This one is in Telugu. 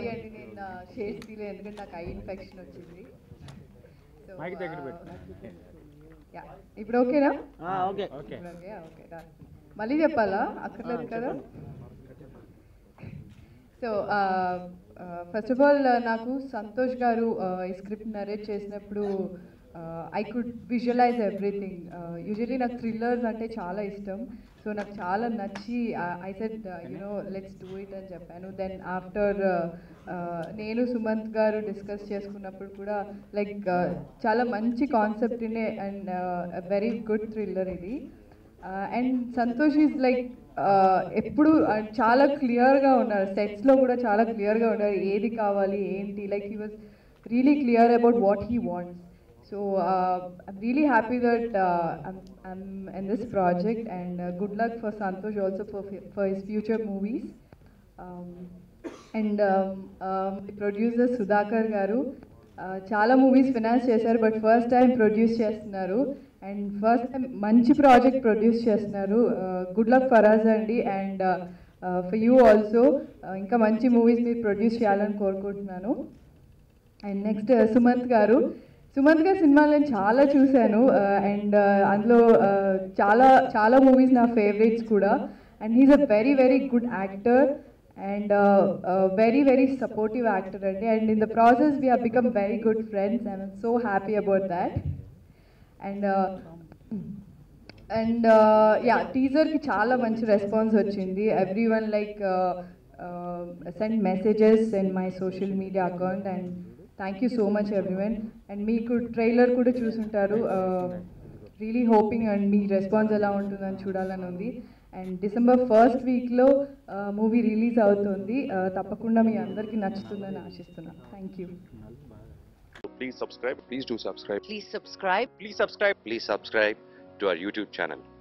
సారీ అండి నేను షేడ్స్ తీలే ఎందుకంటే నాకు ఐ ఇన్ఫెక్షన్ వచ్చింది So, మైక్ దగ్గర uh, పెట్టు. yeah. ఇప్పుడు ఓకేనా ఓకే ఓకే ఇప్పుడు ఓకే ఓకే done. మళ్ళీ చెప్పాలా అక్కర్లేదు కదా సో ఫస్ట్ ఆఫ్ ఆల్ నాకు సంతోష్ గారు uh, ఈ స్క్రిప్ట్ నరేట్ చేసినప్పుడు I could visualise everything usually నాకు థ్రిల్లర్స్ అంటే చాలా ఇష్టం సో నాకు చాలా నచ్చి I said you know let's do it అని చెప్పాను దెన్ ఆఫ్టర్ నేను సుమంత్ గారు డిస్కస్ చేసుకున్నప్పుడు కూడా లైక్ చాలా మంచి కాన్సెప్ట్ ఇనే అండ్ వెరీ గుడ్ థ్రిల్లర్ ఇది అండ్ సంతోష్ ఈజ్ లైక్ ఎప్పుడు uh, చాలా క్లియర్గా ఉన్నారు సెట్స్లో కూడా చాలా క్లియర్గా ఉన్నారు ఏది కావాలి ఏంటి like he was really clear about what he wants so I'm really happy that I'm in this project and good luck for Santosh also for for his future movies and producer Sudhakar garu uh, చాలా మూవీస్ ఫినాన్స్ చేశారు బట్ ఫస్ట్ టైం ప్రొడ్యూస్ చేస్తున్నారు అండ్ ఫస్ట్ టైం మంచి ప్రాజెక్ట్ ప్రొడ్యూస్ చేస్తున్నారు గుడ్ లక్ ఫరాజ్ అండి అండ్ ఫర్ యూ ఆల్సో ఇంకా మంచి మూవీస్ మీరు ప్రొడ్యూస్ చేయాలని కోరుకుంటున్నాను అండ్ నెక్స్ట్ సుమంత్ గారు సుమంత్ గారి సినిమాలు నేను చాలా చూశాను అండ్ అందులో uh, చాలా చాలా మూవీస్ నా ఫేవరెట్స్ కూడా and he's a very very good actor and very very supportive actor అండి and in the process we have become very good friends and so happy about that and and yeah టీజర్కి చాలా మంచి రెస్పాన్స్ వచ్చింది everyone like send messages and my social media account and thank you so much everyone and మీకు ట్రైలర్ కూడా చూసుంటారు రియలీ హోపింగ్ అండ్ మీ రెస్పాన్స్ ఎలా ఉంటుందని చూడాలని ఉంది అండ్ డిసెంబర్ ఫస్ట్ వీక్లో మూవీ రిలీజ్ అవుతుంది Uh, తప్పకుండా మీ అందరికీ నచ్చుతుందని ఆశిస్తున్నాను thank you Please subscribe. Please do subscribe. Please subscribe. Please subscribe. Please subscribe to our YouTube channel.